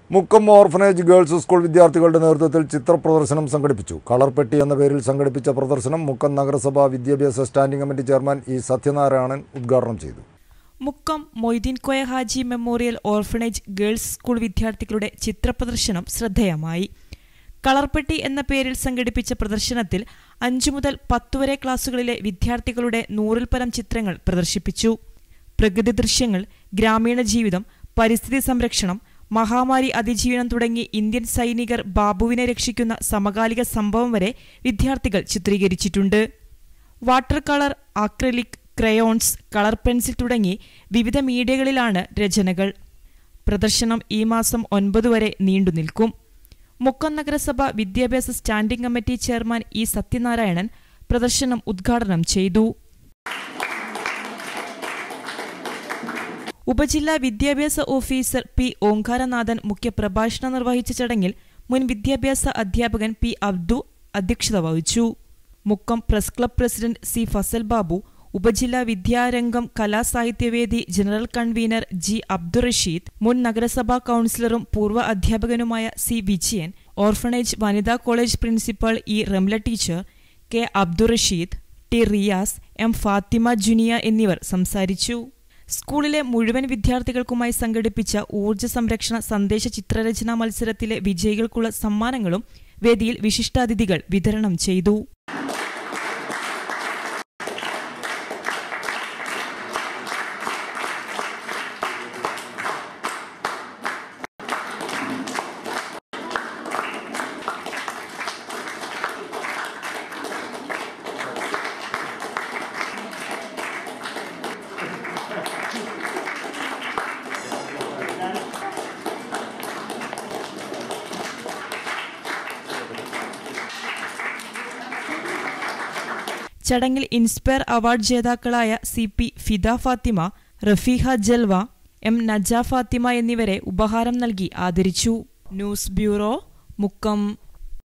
Mukkam orphanage girls school വിദ്യാർത്ഥികളുടെ നേതൃത്വത്തിൽ ചിത്രപ്രദർശനം സംഘടിപ്പിച്ചു കളർപ്പെട്ടി എന്ന പേരിൽ സംഘടിപ്പിച്ച പ്രദർശനം മുക്കം നഗരസഭ വിദ്യാഭ്യാസ standing committee chairman E Sathyanarayanan ഉദ്ഘാടനം ചെയ്തു Mukkam Moideen Koya Haji memorial orphanage girls school വിദ്യാർത്ഥികളുടെ ചിത്രപ്രദർശനം ശ്രദ്ധേയമായി കളർപ്പെട്ടി എന്ന പേരിൽ സംഘടിപ്പിച്ച പ്രദർശനത്തിൽ അഞ്ചു മുതൽ പത്ത് വരെ ക്ലാസുകളിലെ വിദ്യാർത്ഥികളുടെ നൂറിൽ പരം ചിത്രങ്ങൾ പ്രദർശിപ്പിച്ചു പ്രകൃതി ദൃശ്യങ്ങൾ ഗ്രാമീണ ജീവിതം പരിസ്ഥിതി സംരക്ഷണം മഹാമാരി അതിജീവനം തുടങ്ങി ഇന്ത്യൻ സൈനികർ ബാബുവിനെ രക്ഷിക്കുന്ന സമകാലിക സംഭവം വരെ വിദ്യാർത്ഥികൾ ചിത്രീകരിച്ചിട്ടുണ്ട് water colour acrylic crayons colour pencil തുടങ്ങി വിവിധ മീഡിയകളിലാണ് രചനകൾ പ്രദർശനം ഈ മാസം ഒൻപത് വരെ നീണ്ടുനിൽക്കും മുക്കം നഗരസഭ വിദ്യാഭ്യാസ standing committee chairman E Sathyanarayanan പ്രദർശനം ഉദ്ഘാടനം ചെയ്തു ഉപജില്ലാ വിദ്യാഭ്യാസ ഓഫീസർ പി ഓങ്കാരനാഥൻ മുഖ്യപ്രഭാഷണം നിർവഹിച്ച ചടങ്ങിൽ മുൻ വിദ്യാഭ്യാസ അധ്യാപകൻ പി അബ്ദു അധ്യക്ഷത വഹിച്ചു Mukkam press club president C Fasal Babu ഉപജില്ലാ Vidyarangam Kalasahithyavedi general convener G Abdurasheed മുൻ നഗരസഭാ കൌൺസിലറും പൂർവ്വ അധ്യാപകനുമായ സി വിജയൻ ഓർഫണേജ് വനിതാ college principal E Ramla teacher K Abdurasheed T Riyas M Fathima Juniya എന്നിവർ സംസാരിച്ചു സ്കൂളിലെ മുഴുവൻ വിദ്യാർത്ഥികൾക്കുമായി സംഘടിപ്പിച്ച ഊർജ്ജ സംരക്ഷണ സന്ദേശ ചിത്രരചനാ മത്സരത്തിലെ വിജയികൾക്കുള്ള സമ്മാനങ്ങളും വേദിയിൽ വിശിഷ്ടാതിഥികൾ വിതരണം ചെയ്തു ചടങ്ങിൽ ഇൻസ്പയർ അവാർഡ് ജേതാക്കളായ C P Fida Fathima Rafeeha Jalva M Naja Fathima എന്നിവരെ ഉപഹാരം നൽകി ആദരിച്ചു ന്യൂസ് ബ്യൂറോ മുക്കം